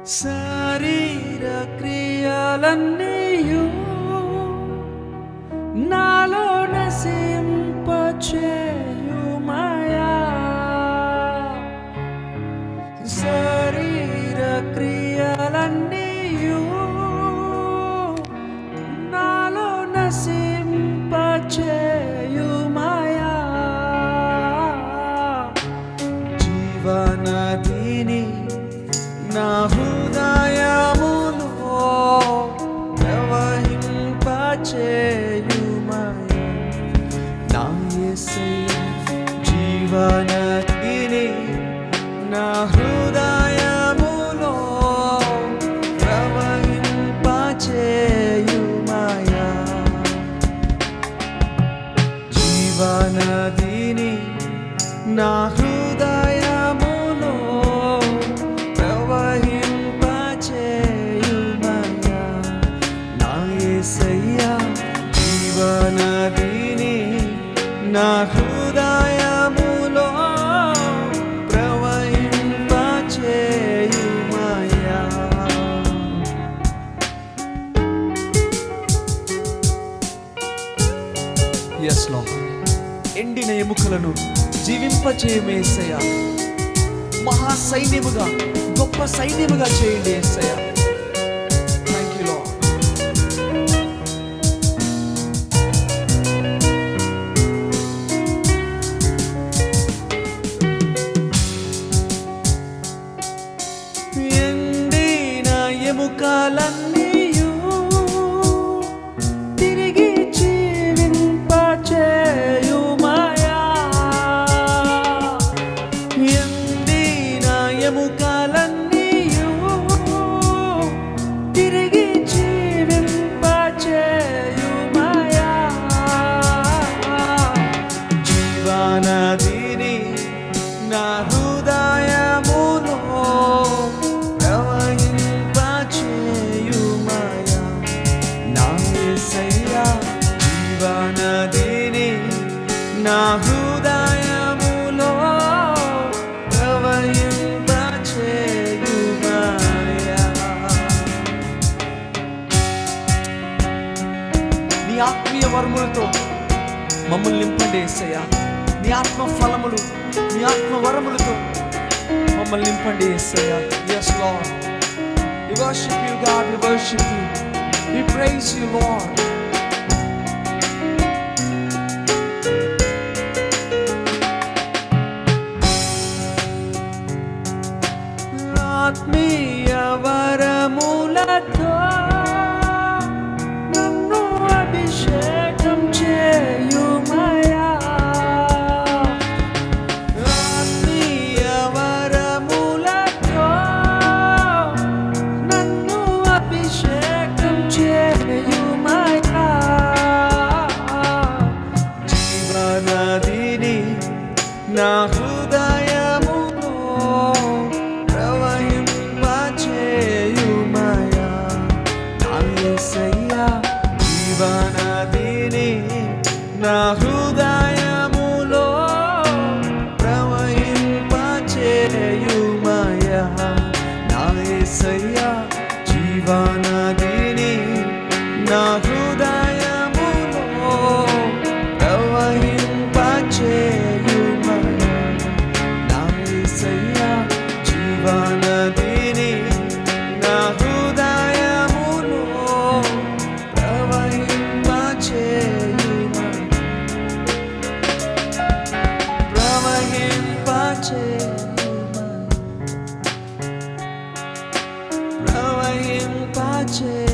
శరీర క్రియలన్నీయు నాలో నశింపచేయుమయా శరీర క్రియలన్నీయు నాలో నశింపచేయుమయా జీవనదిని నా హృదయములో ప్రవహింపచేయుమయా నా యేసయ్య జీవనదిని నా హృదయములో ప్రవహింపచేయుమయా జీవనదిని నా హృదయములో ప్రవహింపచేయుమయా నా యేసయ్యా జీవనదిని నా హృదయములో ప్రవహింపచేయుమయా ఎస్ లో ఎండిన ఎముకలను జీవింపచేయమేసయ్య మహా సైన్యముగా గొప్ప సైన్యముగా చేయండి ఏసయ్య థ్యాంక్ యూ లో ఎండిన ఎముకలన్నీయు తిరిగి జీవింపచేయుమయా ఎండిన ఎముకలన్నీయు తిరిగి జీవింపచేయుమయా జీవనదిని నా హృదయములో ప్రవహింపచేయుమయా నా యేసయ్యా జీవనదిని నా హృదయములో ప్రవహింపచేయుమయా నీ ఆత్మీయ వరములతో మమ్మల్ని నింపండి ఏసయ్యా నీ ఆత్మ ఫలములు నీ ఆత్మ వరములతో మమ్మల్ని నింపండి ఏసయ్యా yes lord We worship you, God. We worship you. We praise you, Lord. ఆత్మీయ వరములతో నన్ను అభిషేకం చేయుమయా ఆత్మీయ వరములతో నన్ను అభిషేకం చేయుమయా జీవనదిని నా హృదయములో ప్రవహింపచేయుమయా నా యేసయ్యా జీవనదిని నా హృదయములో ప్రవహింపచేయుమయా నా యేసయ్యా జీవనదిని నా హృదయములో ప్రవహింపచేయుమయా నా యేసయ్యా జీవనదిని నా హృదయములో ప్రవహింపచేయుమయా ప్రవహింపచేయుమయా ప్రవహింపచేయుమయా